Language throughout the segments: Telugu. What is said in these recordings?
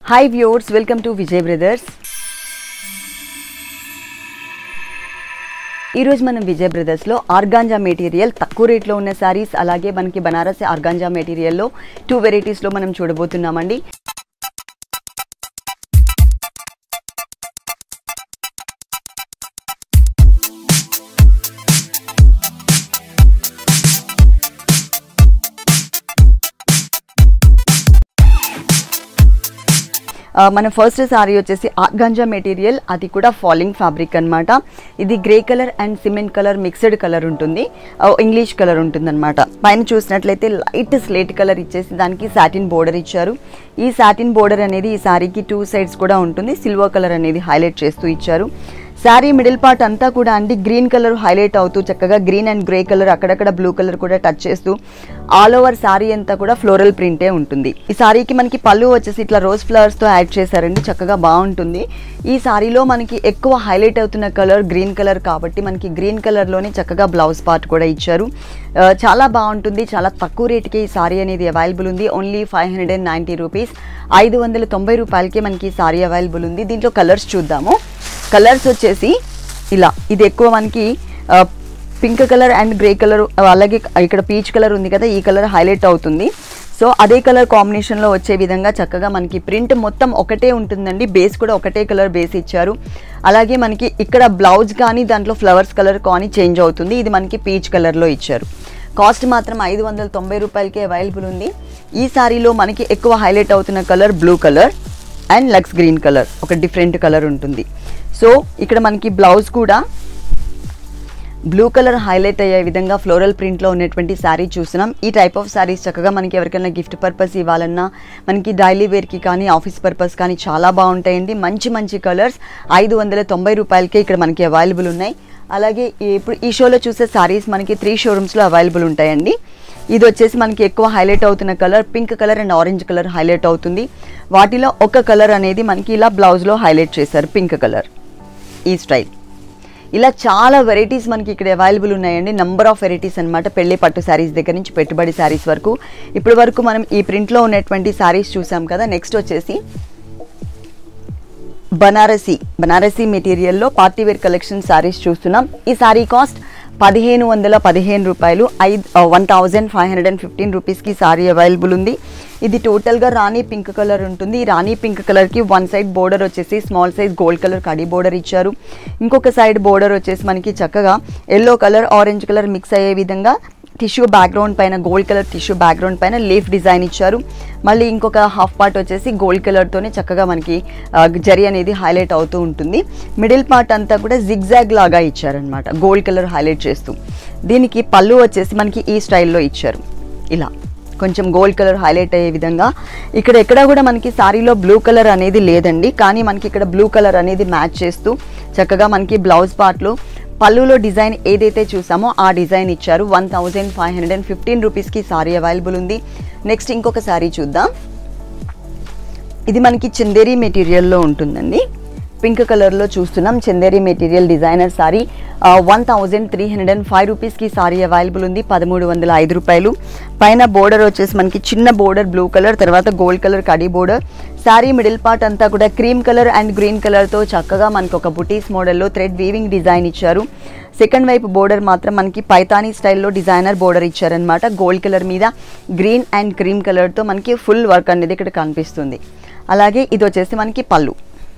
hi viewers welcome to Vijay brothers ఈరోజు మనం విజయ్ బ్రదర్స్లో ఆర్గాంజా మెటీరియల్ తక్కువ రేట్లో ఉన్న శారీస్ అలాగే మనకి బనారసి ఆర్గాంజా మెటీరియల్లో టూ వెరైటీస్లో మనం చూడబోతున్నామండి ఆ, మన ఫస్ట్ సారీ వచ్చేసి ఆర్గాంజా మెటీరియల్ అది కూడా ఫాలింగ్ ఫ్యాబ్రిక్ అన్నమాట ఇది grey colour and cement colour mixed colour ఉంటుంది ఆ, ఇంగ్లీష్ కలర్ ఉంటుంది అనమాట పైన చూసినట్లయితే లైట్ స్లేట్ కలర్ ఇచ్చేసి దానికి సాటిన్ బోర్డర్ ఇచ్చారు ఈ సాటిన్ బోర్డర్ అనేది ఈ సారీకి టూ సైడ్స్ కూడా ఉంటుంది సిల్వర్ కలర్ అనేది హైలైట్ చేస్తూ ఇచ్చారు శారీ మిడిల్ పార్ట్ అంతా కూడా అండి గ్రీన్ కలర్ హైలైట్ అవుతూ చక్కగా గ్రీన్ అండ్ గ్రే కలర్ అక్కడక్కడ బ్లూ కలర్ కూడా టచ్ చేస్తూ ఆల్ ఓవర్ శారీ అంతా కూడా ఫ్లోరల్ ప్రింటే ఉంటుంది ఈ శారీకి మనకి పళ్ళు వచ్చేసి ఇట్లా రోజ్ ఫ్లవర్స్ తో యాడ్ చేశారండి చక్కగా బాగుంటుంది ఈ శారీలో మనకి ఎక్కువ హైలైట్ అవుతున్న కలర్ గ్రీన్ కలర్ కాబట్టి మనకి గ్రీన్ కలర్ లోనే చక్కగా బ్లౌజ్ పార్ట్ కూడా ఇచ్చారు ఆ, చాలా బాగుంటుంది చాలా తక్కువ రేటుకి ఈ సారీ అనేది అవైలబుల్ ఉంది only five hundred and ninety rupees ఐదు వందల తొంభై రూపాయలకి మనకి ఈ సారీ అవైలబుల్ ఉంది దీంట్లో కలర్స్ చూద్దాము కలర్స్ వచ్చేసి ఇలా ఇది ఎక్కువ మనకి ఆ, pink colour and grey colour అలాగే ఇక్కడ పీచ్ కలర్ ఉంది కదా ఈ కలర్ హైలైట్ అవుతుంది సో అదే కలర్ కాంబినేషన్లో వచ్చే విధంగా చక్కగా మనకి ప్రింట్ మొత్తం ఒకటే ఉంటుందండి బేస్ కూడా ఒకటే కలర్ బేస్ ఇచ్చారు అలాగే మనకి ఇక్కడ బ్లౌజ్ కానీ దాంట్లో ఫ్లవర్స్ కలర్ కానీ చేంజ్ అవుతుంది ఇది మనకి పీచ్ కలర్లో ఇచ్చారు కాస్ట్ మాత్రం ఐదు వందల తొంభై రూపాయలకి అవైలబుల్ ఉంది ఈ సారీలో మనకి ఎక్కువ హైలైట్ అవుతున్న colour blue colour and lux green colour ఒక డిఫరెంట్ కలర్ ఉంటుంది సో ఇక్కడ మనకి బ్లౌజ్ కూడా బ్లూ కలర్ హైలైట్ అయ్యే విధంగా ఫ్లోరల్ ప్రింట్లో ఉన్నటువంటి శారీ చూస్తున్నాం ఈ టైప్ ఆఫ్ శారీస్ చక్కగా మనకి ఎవరికైనా గిఫ్ట్ పర్పస్ ఇవ్వాలన్నా మనకి డైలీ వేర్కి కానీ ఆఫీస్ పర్పస్ కానీ చాలా బాగుంటాయండి మంచి మంచి కలర్స్ ఐదు వందల తొంభై రూపాయలకే ఇక్కడ మనకి అవైలబుల్ ఉన్నాయి అలాగే ఈ- ఇప్పుడు ఈ షోలో చూసే శారీస్ మనకి త్రీ షోరూమ్స్లో అవైలబుల్ ఉంటాయండి ఇది వచ్చేసి మనకి ఎక్కువ హైలైట్ అవుతున్న colour pink colour and orange colour highlight అవుతుంది వాటిలో ఒక కలర్ అనేది మనకి ఇలా బ్లౌజ్లో హైలైట్ చేశారు పింక్ కలర్ ఈ స్టైల్ ఇలా చాలా వెరైటీస్ మనకి ఇక్కడ అవైలబుల్ ఉన్నాయండి నంబర్ ఆఫ్ వెరైటీస్ అన్నమాట పెళ్లి పట్టు శారీస్ దగ్గర నుంచి పెట్టుబడి శారీస్ వరకు ఇప్పటి వరకు మనం ఈ ప్రింట్లో ఉన్నటువంటి శారీస్ చూసాం కదా నెక్స్ట్ వచ్చేసి బనారసి బనారసి మెటీరియల్లో పార్టీ వేర్ కలెక్షన్ శారీస్ చూస్తున్నాం ఈ శారీ కాస్ట్ పదిహేను వందల పదిహేను రూపాయలు ఐదు one thousand five hundred and fifteen రూపీస్కి శారీ అవైలబుల్ ఉంది ఇది టోటల్గా రాణి పింక్ కలర్ ఉంటుంది ఈ రాణి పింక్ కలర్కి వన్ సైడ్ బోర్డర్ వచ్చేసి స్మాల్ సైజ్ గోల్డ్ కలర్ కడి బోర్డర్ ఇచ్చారు ఇంకొక సైడ్ బోర్డర్ వచ్చేసి మనకి చక్కగా yellow colour orange colour mix అయ్యే విధంగా టిష్యూ బ్యాక్గ్రౌండ్ పైన గోల్డ్ కలర్ టిష్యూ బ్యాక్గ్రౌండ్ పైన లీఫ్ డిజైన్ ఇచ్చారు మళ్ళీ ఇంకొక హాఫ్ పార్ట్ వచ్చేసి గోల్డ్ కలర్తోనే చక్కగా మనకి ఆ, జరీ అనేది హైలైట్ అవుతూ ఉంటుంది మిడిల్ పార్ట్ అంతా కూడా జిగ్జాగ్ లాగా ఇచ్చారనమాట గోల్డ్ కలర్ హైలైట్ చేస్తూ దీనికి పళ్ళు వచ్చేసి మనకి ఈ స్టైల్లో ఇచ్చారు ఇలా కొంచెం గోల్డ్ కలర్ హైలైట్ అయ్యే విధంగా ఇక్కడ ఎక్కడ కూడా మనకి సారీలో బ్లూ కలర్ అనేది లేదండి కానీ మనకి ఇక్కడ బ్లూ కలర్ అనేది మ్యాచ్ చేస్తూ చక్కగా మనకి బ్లౌజ్ పార్ట్లో పళ్ళులో డిజైన్ ఏదైతే చూసామో ఆ డిజైన్ ఇచ్చారు one thousand five hundred and fifteen రూపీస్కి సారీ అవైలబుల్ ఉంది నెక్స్ట్ ఇంకొక సారీ చూద్దాం ఇది మనకి చందేరి మెటీరియల్లో ఉంటుందండి పింక్ కలర్లో చూస్తున్నాం Chanderi material designer sari one thousand three hundred and five రూపీస్కి సారీ అవైలబుల్ ఉంది పదమూడు వందల ఐదు రూపాయలు పైన బోర్డర్ వచ్చేసి మనకి చిన్న బోర్డర్ బ్లూ కలర్ తర్వాత గోల్డ్ కలర్ కడీ బోర్డర్ శారీ మిడిల్ పార్ట్ అంతా కూడా క్రీమ్ కలర్ అండ్ గ్రీన్ కలర్తో చక్కగా మనకి ఒక బుటీస్ మోడల్లో థ్రెడ్ వీవింగ్ డిజైన్ ఇచ్చారు సెకండ్ వైపు బోర్డర్ మాత్రం మనకి పైతానీ స్టైల్లో డిజైనర్ బోర్డర్ ఇచ్చారనమాట గోల్డ్ కలర్ మీద గ్రీన్ అండ్ క్రీమ్ కలర్తో మనకి ఫుల్ వర్క్ అనేది ఇక్కడ కనిపిస్తుంది అలాగే ఇది వచ్చేసి మనకి పళ్ళు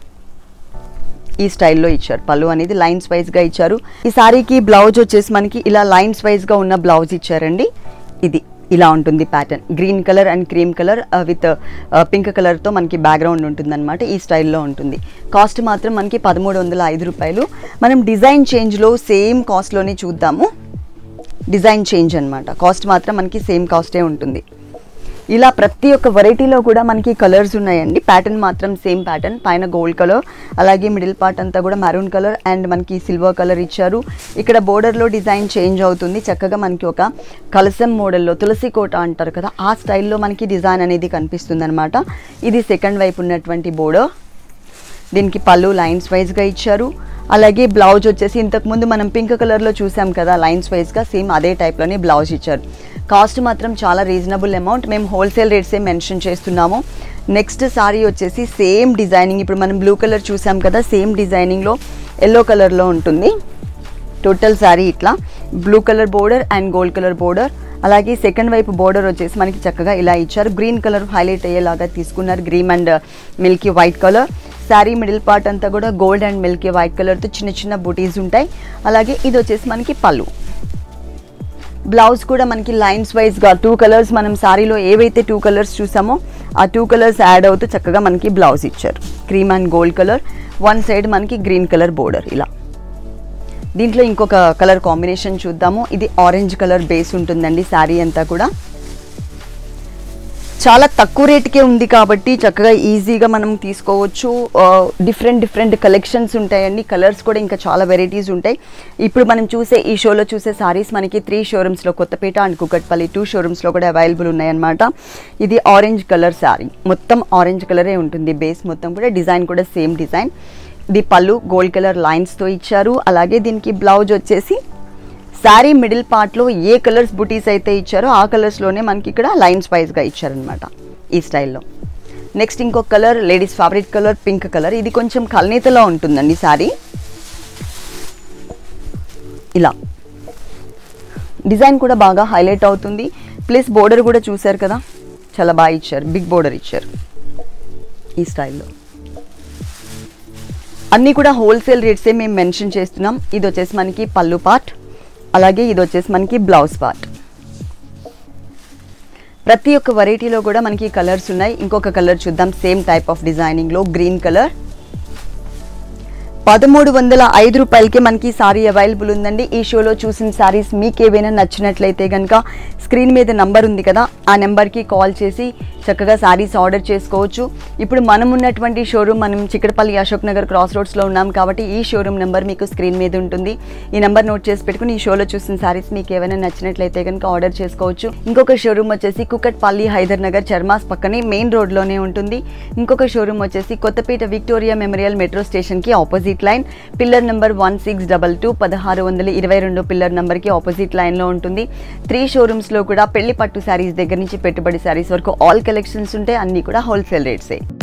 ఈ స్టైల్లో ఇచ్చారు పళ్ళు అనేది లైన్స్ వైజ్గా ఇచ్చారు ఈ సారీకి బ్లౌజ్ వచ్చేసి మనకి ఇలా లైన్స్ వైజ్గా ఉన్న బ్లౌజ్ ఇచ్చారండి ఇది ఇలా ఉంటుంది pattern green colour and cream colour with pink కలర్తో మనకి బ్యాక్గ్రౌండ్ ఉంటుందన్నమాట ఈ స్టైల్లో ఉంటుంది కాస్ట్ మాత్రం మనకి పదమూడు వందల ఐదు రూపాయలు మనం డిజైన్ చేంజ్లో సేమ్ కాస్ట్లోనే చూద్దాము డిజైన్ చేంజ్ అన్నమాట కాస్ట్ మాత్రం మనకి సేమ్ కాస్టే ఉంటుంది ఇలా ప్రతి ఒక్క వెరైటీలో కూడా మనకి కలర్స్ ఉన్నాయండి ప్యాటర్న్ మాత్రం సేమ్ ప్యాటర్న్ పైన గోల్డ్ కలర్ అలాగే మిడిల్ పార్ట్ అంతా కూడా మెరూన్ కలర్ అండ్ మనకి సిల్వర్ కలర్ ఇచ్చారు ఇక్కడ బోర్డర్లో డిజైన్ చేంజ్ అవుతుంది చక్కగా మనకి ఒక కలసం మోడల్లో తులసి కోట అంటారు కదా ఆ స్టైల్లో మనకి డిజైన్ అనేది కనిపిస్తుంది అనమాట ఇది సెకండ్ వైపు ఉన్నటువంటి బోర్డర్ దీనికి పళ్ళు లైన్స్ వైజ్గా ఇచ్చారు అలాగే బ్లౌజ్ వచ్చేసి ఇంతకుముందు మనం పింక్ కలర్లో చూసాం కదా లైన్స్ వైజ్గా సేమ్ అదే టైప్లోనే బ్లౌజ్ ఇచ్చారు కాస్ట్ మాత్రం చాలా రీజనబుల్ అమౌంట్ మేము హోల్సేల్ రేట్సే మెన్షన్ చేస్తున్నాము నెక్స్ట్ సారీ వచ్చేసి సేమ్ డిజైనింగ్ ఇప్పుడు మనం బ్లూ కలర్ చూసాం కదా సేమ్ డిజైనింగ్లో ఎల్లో కలర్లో ఉంటుంది టోటల్ శారీ ఇట్లా blue colour border and gold colour border అలాగే సెకండ్ వైపు బోర్డర్ వచ్చేసి మనకి చక్కగా ఇలా ఇచ్చారు గ్రీన్ కలర్ హైలైట్ అయ్యేలాగా తీసుకున్నారు green and milky white colour sari middle part అంతా కూడా గోల్డ్ అండ్ మిల్కీ వైట్ కలర్తో చిన్న చిన్న బుటీస్ ఉంటాయి అలాగే ఇది వచ్చేసి మనకి పళ్ళు బ్లౌజ్ కూడా మనకి లైన్స్ వైజ్గా టూ కలర్స్ మనం శారీలో ఏవైతే టూ కలర్స్ చూసామో ఆ టూ కలర్స్ యాడ్ అవుతూ చక్కగా మనకి బ్లౌజ్ ఇచ్చారు cream and gold colour one side మనకి గ్రీన్ కలర్ బోర్డర్ ఇలా దీంట్లో ఇంకొక కలర్ కాంబినేషన్ చూద్దాము ఇది ఆరెంజ్ కలర్ బేస్ ఉంటుందండి శారీ అంతా కూడా చాలా తక్కువ రేటుకే ఉంది కాబట్టి చక్కగా ఈజీగా మనం తీసుకోవచ్చు డిఫరెంట్ డిఫరెంట్ కలెక్షన్స్ ఉంటాయండి కలర్స్ కూడా ఇంకా చాలా వెరైటీస్ ఉంటాయి ఇప్పుడు మనం చూసే ఈ షోలో చూసే సారీస్ మనకి త్రీ షోరూమ్స్లో కొత్తపేట అండ్ కుకట్పల్లి టూ షోరూమ్స్లో కూడా అవైలబుల్ ఉన్నాయన్నమాట ఇది ఆరెంజ్ కలర్ శారీ మొత్తం ఆరెంజ్ కలరే ఉంటుంది బేస్ మొత్తం కూడా డిజైన్ కూడా సేమ్ డిజైన్ ఇది పళ్ళు గోల్డ్ కలర్ లైన్స్తో ఇచ్చారు అలాగే దీనికి బ్లౌజ్ వచ్చేసి శారీ మిడిల్ పార్ట్లో ఏ కలర్స్ బుటీస్ అయితే ఇచ్చారో ఆ కలర్స్లోనే మనకి ఇక్కడ లైన్స్ వైజ్గా ఇచ్చారనమాట ఈ స్టైల్లో నెక్స్ట్ ఇంకొక colour ladies favourite colour pink colour ఇది కొంచెం కల్నేతలో ఉంటుందండి శారీ ఇలా డిజైన్ కూడా బాగా హైలైట్ అవుతుంది ప్లస్ బోర్డర్ కూడా చూసారు కదా చాలా బాగా ఇచ్చారు బిగ్ బోర్డర్ ఇచ్చారు ఈ స్టైల్లో అన్నీ కూడా హోల్సేల్ రేట్సే మేము మెన్షన్ చేస్తున్నాం ఇది వచ్చేసి మనకి పళ్ళు పార్ట్ అలాగే ఇది వచ్చేసి మనకి బ్లౌజ్ పార్ట్ ప్రతి ఒక్క వెరైటీలో కూడా మనకి కలర్స్ ఉన్నాయి ఇంకొక కలర్ చూద్దాం సేమ్ టైప్ ఆఫ్ డిజైనింగ్లో గ్రీన్ కలర్ పదమూడు వందల ఐదు రూపాయలకి మనకి సారీ అవైలబుల్ ఉందండి ఈ షోలో చూసిన సారీస్ మీకు ఏవైనా నచ్చినట్లయితే కనుక స్క్రీన్ మీద నంబర్ ఉంది కదా ఆ నెంబర్కి కాల్ చేసి చక్కగా సారీస్ ఆర్డర్ చేసుకోవచ్చు ఇప్పుడు మనం ఉన్నటువంటి షోరూమ్ మనం చిక్కడపల్లి అశోక్ నగర్ క్రాస్ రోడ్స్లో ఉన్నాం కాబట్టి ఈ షోరూమ్ నెంబర్ మీకు స్క్రీన్ మీద ఉంటుంది ఈ నెంబర్ నోట్ చేసి పెట్టుకుని ఈ షోలో చూసిన సారీస్ మీకు ఏమైనా నచ్చినట్లయితే కనుక ఆర్డర్ చేసుకోవచ్చు ఇంకొక షోరూమ్ వచ్చేసి కుకట్పల్లి హైదర్ నగర్ చర్మాస్ పక్కనే మెయిన్ రోడ్లోనే ఉంటుంది ఇంకొక షోరూమ్ వచ్చేసి కొత్తపేట విక్టోరియా మెమోరియల్ మెట్రో స్టేషన్కి opposite line pillar number one six double two పదహారు వందల ఇరవై రెండు పిల్లర్ నెంబర్కి ఆపోజిట్ లైన్లో ఉంటుంది త్రీ షోరూమ్స్లో కూడా పెళ్లి పట్టు శారీస్ దగ్గర నుంచి పెట్టుబడి శారీస్ వరకు ఆల్ కలెక్షన్స్ ఉంటాయి అన్నీ కూడా హోల్సేల్ రేట్సే